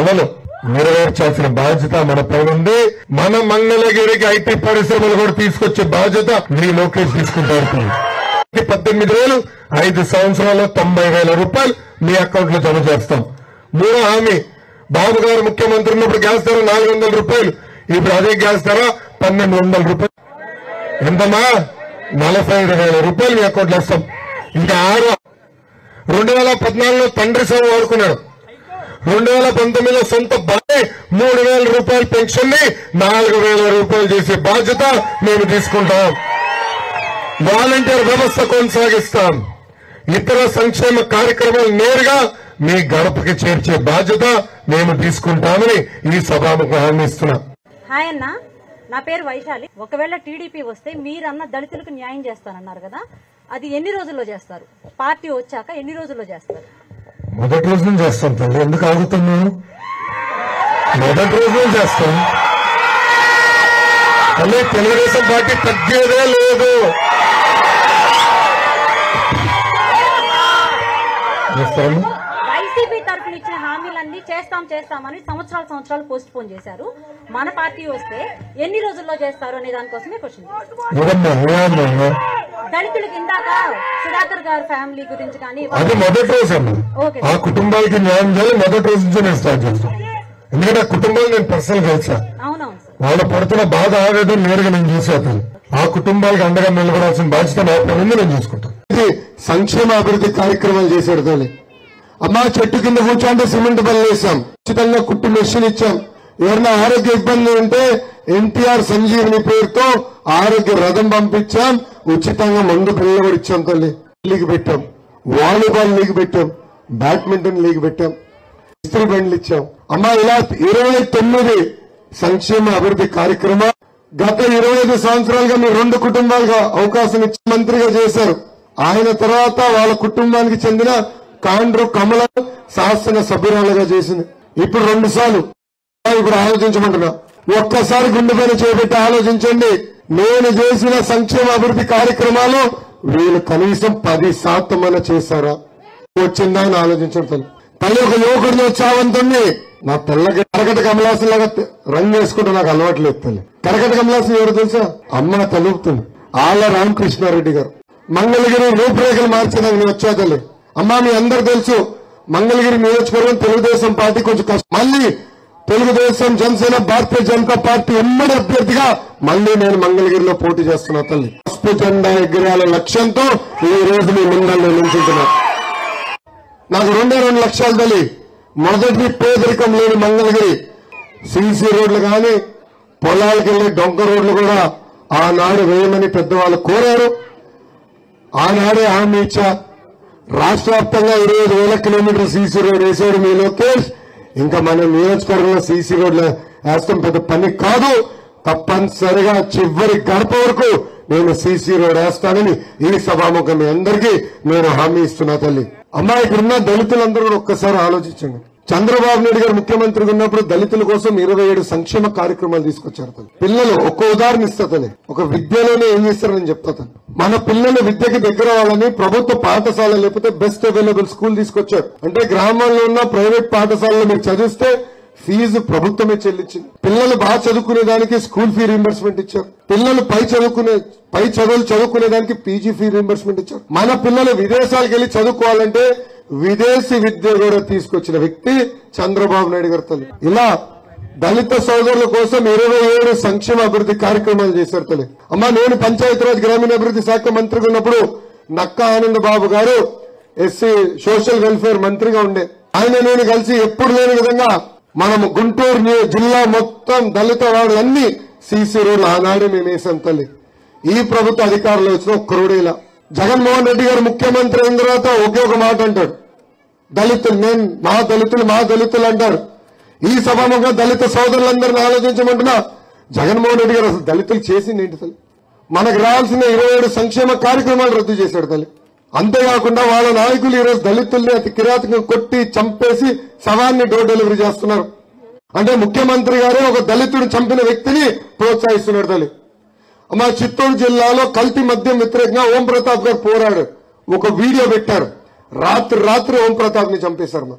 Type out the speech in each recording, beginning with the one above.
కళలు నెరవేర్చాల్సిన బాధ్యత మన పైన ఉంది మన మంగళగిరికి ఐటీ పరిశ్రమలు కూడా తీసుకొచ్చే బాధ్యత మీ లోకేష్ తీసుకుంటారు పద్దెనిమిది వేలు ఐదు సంవత్సరాల్లో తొంభై వేల రూపాయలు మీ అకౌంట్ లో జమ చేస్తాం మూడో హామీ బాబు గారు ముఖ్యమంత్రి ఉన్నప్పుడు గ్యాస్ ధర నాలుగు వందల రూపాయలు ఇప్పుడు అదే గ్యాస్ ధర పన్నెండు వందల రూపాయలు ఎంతమా నలభై ఐదు వేల రూపాయలు మీ అకౌంట్ లో ఇస్తాం ఇంకా ఆరు రెండు వేల పద్నాలుగులో తండ్రి సేవ వాడుకున్నాడు రెండు వేల పంతొమ్మిదిలో సొంత భార్య మూడు వేల రూపాయల పెన్షన్ ని నాలుగు వేల రూపాయలు చేసే బాధ్యత మేము తీసుకుంటాం వాలంటీర్ వ్యవస్థ కొనసాగిస్తాం ఇతర సంక్షేమ కార్యక్రమాలు నేరుగా మీ గడపకి చేర్చే బాధ్యత మేము తీసుకుంటామని ఈ సభాముఖం హామీ ఇస్తున్నాం హాయ్ అన్న నా పేరు వైశాలి ఒకవేళ టీడీపీ వస్తే మీరన్న దళితులకు న్యాయం చేస్తానన్నారు కదా అది ఎన్ని రోజుల్లో చేస్తారు పార్టీ వచ్చాక ఎన్ని రోజుల్లో చేస్తారు మొదటి రోజు నుంచి చేస్తాం తల్లి ఎందుకు ఆగుతున్నాను మొదటి రోజు నుంచి చేస్తాం తల్లి తెలుగుదేశం పార్టీ తగ్గేదే లేదు చేస్తాము వైసీపీ తరఫున ఇచ్చిన హామీలన్నీ చేస్తాం చేస్తామని సంవత్సరాలు సంవత్సరాలు పోస్ట్ పోన్ చేశారు మన పార్టీ వస్తే ఎన్ని రోజుల్లో చేస్తారు అనే దానికోసమే క్వశ్చన్ ఏదమ్మా ఏమన్నా దళితులకు ఇందాక సుధాకర్ గారి ఫ్యామిలీ గురించి కానీ అది మొదటి రోజు అమ్మా ఓకే. ఆ కుటుంబాలకి న్యాయం చేయాలి మొదటి రోజు నుంచే నేను స్టార్ట్ చేస్తాను ఎందుకంటే ఆ కుటుంబాలు నేను పర్సనల్ కలిసా అవునవును సార్ వాళ్ళ పడుతున్న బాధ ఆవేదన నేరుగా నేను చూసేస్తాను ఆ కుటుంబాలకు అండగా నిలబడాల్సిన బాధ్యత నా పని ఉంది నేను చూసుకుంటాను ఇది సంక్షేమ అభివృద్ధి కార్యక్రమాలు చేశాడు తల్లి అమ్మా చెట్టు కింద కూర్చోంటే సిమెంట్ బల్ల వేసాం ఉచితంగా కుట్టు మెషిన్ ఇచ్చాం ఎవరైనా ఆరోగ్య ఇబ్బంది ఉంటే ఎన్టీఆర్ సంజీవని పేరుతో ఆరోగ్య రథం పంపించాం ఉచితంగా మందు పిల్లలు కూడా ఇచ్చాం తల్లి లీగ్ పెట్టాం వాలీబాల్ లీగ్ పెట్టాం బ్యాడ్మింటన్ లీగ్ పెట్టాం ఇస్త్రీ బండ్లు ఇచ్చాం అమ్మా ఇలా ఇరవై తొమ్మిది సంక్షేమ అభివృద్ధి కార్యక్రమం గత ఇరవై ఐదు సంవత్సరాలుగా మీరు రెండు కుటుంబాలుగా అవకాశం ఇచ్చి మంత్రిగా చేశారు ఆయన తర్వాత వాళ్ళ కుటుంబానికి చెందిన కాండ్రు కమల శాసన సభ్యురాలుగా చేసింది ఇప్పుడు రెండు సార్లు ఇప్పుడు ఆలోచించమంటున్నా ఒక్కసారి గుండెపైన చేపెట్టి ఆలోచించండి నేను చేసిన సంక్షేమ అభివృద్ధి కార్యక్రమాలు వీళ్ళు కనీసం పది శాతం అన్న చేశారా వచ్చిందా అని ఆలోచించడం తల్లి తల్లి ఒక యువకుడిని చావంతుంది నా తెల్లకి కరకట కమలాసం లాగా తె- రంగు వేసుకుంటే నాకు అలవాటు లేదు తల్లి కరకట కమలాసం ఎవరు తెలుసా అమ్మ తలుపుతుంది ఆళ్ళ రామకృష్ణారెడ్డి గారు మంగళగిరి రూపురేఖలు మార్చడానికి నేను వచ్చా తల్లి అమ్మా మీ అందరు తెలుసు మంగళగిరి నియోజకవర్గం తెలుగుదేశం పార్టీ కొంచెం కష్టం మళ్ళీ తెలుగుదేశం జనసేన భారతీయ జనతా పార్టీ ఉమ్మడి అభ్యర్థిగా మళ్ళీ నేను మంగళగిరిలో పోటీ చేస్తున్నా తల్లి పసుపు జెండా ఎగిరాల లక్ష్యంతో ఈ రోజు మీ ముందర నిల్చుంటున్నా నాకు రెండే రెండు లక్షలు తల్లి మొదటి పేదరికం లేని మంగళగిరి సీసీ రోడ్లు కానీ పొలాలకు వెళ్లే డొంక రోడ్లు కూడా ఆనాడు వేయమని పెద్దవాళ్ళు కోరారు ఆనాడే హామీ ఇచ్చా రాష్ట్ర వ్యాప్తంగా ఇరవై ఐదు వేల కిలోమీటర్ సీసీ రోడ్ వేసాడు మీ లోకేష్ ఇంకా మన నియోజకవర్గంలో సీసీ రోడ్లు వేస్తాం పెద్ద పని కాదు తప్పనిసరిగా చివరి గడప వరకు నేను సీసీ రోడ్ వేస్తానని ఈ సభాముఖం మీ అందరికీ నేను హామీ ఇస్తున్నా తల్లి అమ్మా ఇక్కడున్న దళితులందరూ కూడా ఒక్కసారి ఆలోచించండి చంద్రబాబు నాయుడు గారు ముఖ్యమంత్రిగా ఉన్నప్పుడు దళితుల కోసం ఇరవై ఏడు సంక్షేమ కార్యక్రమాలు తీసుకొచ్చారు తల్లి పిల్లలు ఒక్క ఉదాహరణ ఇస్తా తల్లి ఒక విద్యలోనే ఏం చేస్తారని చెప్తా తల్లి మన పిల్లలు విద్యకి దగ్గర వాళ్ళని ప్రభుత్వ పాఠశాల లేకపోతే బెస్ట్ అవైలబుల్ స్కూల్ తీసుకొచ్చారు అంటే గ్రామాల్లో ఉన్న ప్రైవేట్ పాఠశాలలో మీరు చదివిస్తే ఫీజు ప్రభుత్వమే చెల్లించింది పిల్లలు బాగా చదువుకునే దానికి స్కూల్ ఫీ రీంబర్స్మెంట్ ఇచ్చారు పిల్లలు పై చదువుకునే పై చదువులు చదువుకునే దానికి పీజీ ఫీ రీంబర్స్మెంట్ ఇచ్చారు మన పిల్లలు విదేశాలకు వెళ్లి చదువుకోవాలంటే విదేశీ విద్య కూడా తీసుకొచ్చిన వ్యక్తి చంద్రబాబు నాయుడు గారు తల్లి ఇలా దళిత సోదరుల కోసం ఇరవై ఏడు సంక్షేమ అభివృద్ధి కార్యక్రమాలు చేశారు తల్లి అమ్మా నేను పంచాయతీరాజ్ గ్రామీణాభివృద్ధి శాఖ మంత్రిగా ఉన్నప్పుడు నక్కా ఆనంద్ బాబు గారు ఎస్సీ సోషల్ వెల్ఫేర్ మంత్రిగా ఉండే ఆయన నేను కలిసి ఎప్పుడు లేని విధంగా మనం గుంటూరు ని- జిల్లా మొత్తం దళిత వాడులన్నీ సీసీ రోడ్లు ఆనాడే మేము వేసాం తల్లి ఈ ప్రభుత్వ అధికారులు వచ్చిన ఒక్కరుడేలా జగన్మోహన్ రెడ్డి గారు ముఖ్యమంత్రి అయిన తర్వాత ఒకే ఒక మాట అంటాడు దళితులు నేను మా దళితులు మా దళితులు అంటారు ఈ సభాముఖంగా దళిత సోదరులందరిని ఆలోచించమంటున్నా జగన్మోహన్ రెడ్డి గారు అసలు దళితులు చేసింది ఏంటి తల్లి మనకు రావాల్సిన ఇరవై ఏడు సంక్షేమ కార్యక్రమాలు రద్దు చేశాడు తల్లి అంతేకాకుండా వాళ్ళ నాయకులు ఈరోజు దళితుల్ని అతి కిరాతకంగా కొట్టి చంపేసి శవాన్ని డోర్ డెలివరీ చేస్తున్నారు అంటే ముఖ్యమంత్రి గారే ఒక దళితుడు చంపిన వ్యక్తిని ప్రోత్సహిస్తున్నాడు తల్లి మా చిత్తూరు జిల్లాలో కల్తీ మద్యం వ్యతిరేకంగా ఓం ప్రతాప్ గారు పోరాడు ఒక వీడియో పెట్టారు రాత్రి రాత్రి ఓం ప్రతాప్ ని చంపేశారు మా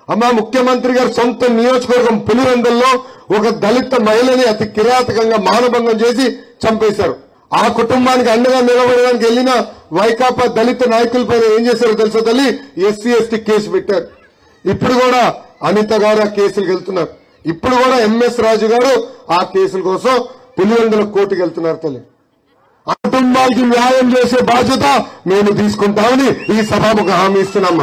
అమ్మా ముఖ్యమంత్రి గారు సొంత నియోజకవర్గం పులివెందుల్లో ఒక దళిత మహిళని అతి కిరాతకంగా మానభంగం చేసి చంపేశారు ఆ కుటుంబానికి అండగా నిలబడడానికి వెళ్లిన వైకాపా దళిత నాయకులపై ఏం చేశారో తెలుసా తల్లి ఎస్సీ ఎస్టీ కేసు పెట్టారు ఇప్పుడు కూడా అనిత గారు ఆ కేసులకు వెళ్తున్నారు ఇప్పుడు కూడా ఎంఎస్ రాజు గారు ఆ కేసుల కోసం పులివెందుల కోర్టుకు వెళ్తున్నారు తల్లి ఆ కుటుంబానికి న్యాయం చేసే బాధ్యత మేము తీసుకుంటామని ఈ సభాముఖ హామీ ఇస్తున్నామా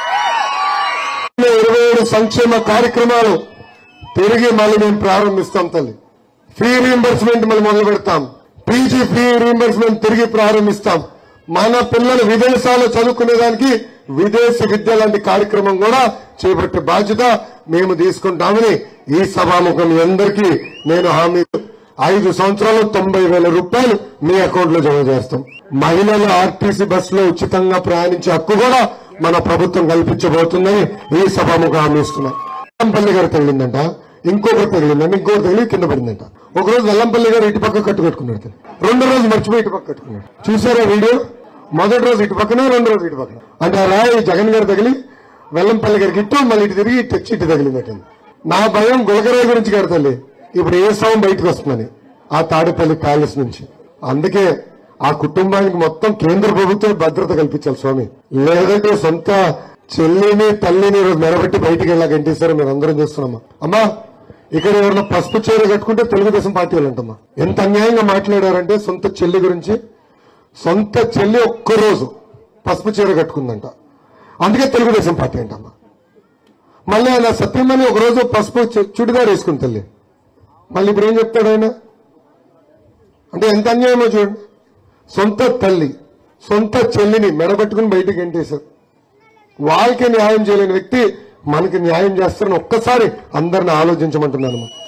ఇరవై ఏడు సంక్షేమ కార్యక్రమాలు తిరిగి మళ్ళీ మేము ప్రారంభిస్తాం తల్లి ఫీ రీంబర్స్మెంట్ మళ్ళీ మొదలు పెడతాం పీజీ ఫీ రీంబర్స్మెంట్ తిరిగి ప్రారంభిస్తాం మన పిల్లలు విదేశాల్లో చదువుకునేదానికి విదేశీ విద్య లాంటి కార్యక్రమం కూడా చేపట్టే బాధ్యత మేము తీసుకుంటామని ఈ సభాముఖం మీ అందరికీ నేను హామీ ఐదు సంవత్సరాలు తొంభై వేల రూపాయలు మీ అకౌంట్ లో జమ చేస్తాం మహిళలు ఆర్టీసీ బస్సులో ఉచితంగా ప్రయాణించే హక్కు కూడా మన ప్రభుత్వం కల్పించబోతుందని ఈ సభాముఖం హామీ ఇస్తున్నాం వెల్లంపల్లి గారు తగిలిందంట ఇంకొకరు తగిలిందంట ఇంకొకరు తగిలి కింద పడిందంట ఒక రోజు వెల్లంపల్లి గారు ఇటు పక్క కట్టు కట్టుకున్నాడు తల్లి. రెండో రోజు మర్చిపోయి ఇటు పక్క కట్టుకున్నాడు చూసారా వీడియో మొదటి రోజు ఇటు పక్కన రెండో రోజు ఇటు పక్కన అంటే ఆ రాయి జగన్ గారు తగిలి వెల్లంపల్లి గారికి ఇటు మళ్ళీ ఇటు తిరిగి ఇటు వచ్చి ఇటు తగిలిందట నా భయం గులకరాయి గురించి గారు తల్లి ఇప్పుడు ఏ సవం బయటకు వస్తుందని ఆ తాడేపల్లి ప్యాలెస్ నుంచి అందుకే ఆ కుటుంబానికి మొత్తం కేంద్ర ప్రభుత్వం భద్రత కల్పించాలి స్వామి లేదంటే సొంత చెల్లిని తల్లిని ఈరోజు నిలబెట్టి బయటికి వెళ్ళాక ఎంటేసారో మీరు అందరం చూస్తున్నామా అమ్మా ఇక్కడ ఎవరైనా పసుపు చీర కట్టుకుంటే తెలుగుదేశం పార్టీ వాళ్ళు అంటమ్మా ఎంత అన్యాయంగా మాట్లాడారంటే సొంత చెల్లి గురించి సొంత చెల్లి ఒక్కరోజు పసుపు చీర కట్టుకుందంట అందుకే తెలుగుదేశం పార్టీ అంటమ్మా మళ్ళీ ఆయన సత్యమని ఒక రోజు పసుపు చు- చుడిదార్ వేసుకుని తల్లి మళ్ళీ ఇప్పుడు ఏం చెప్తాడు ఆయన అంటే ఎంత అన్యాయమో చూడండి సొంత తల్లి సొంత చెల్లిని మెడబెట్టుకుని బయటికి ఎంటేశారు వాళ్ళకి న్యాయం చేయలేని వ్యక్తి మనకి న్యాయం చేస్తారని ఒక్కసారి అందరిని ఆలోచించమంటున్నాను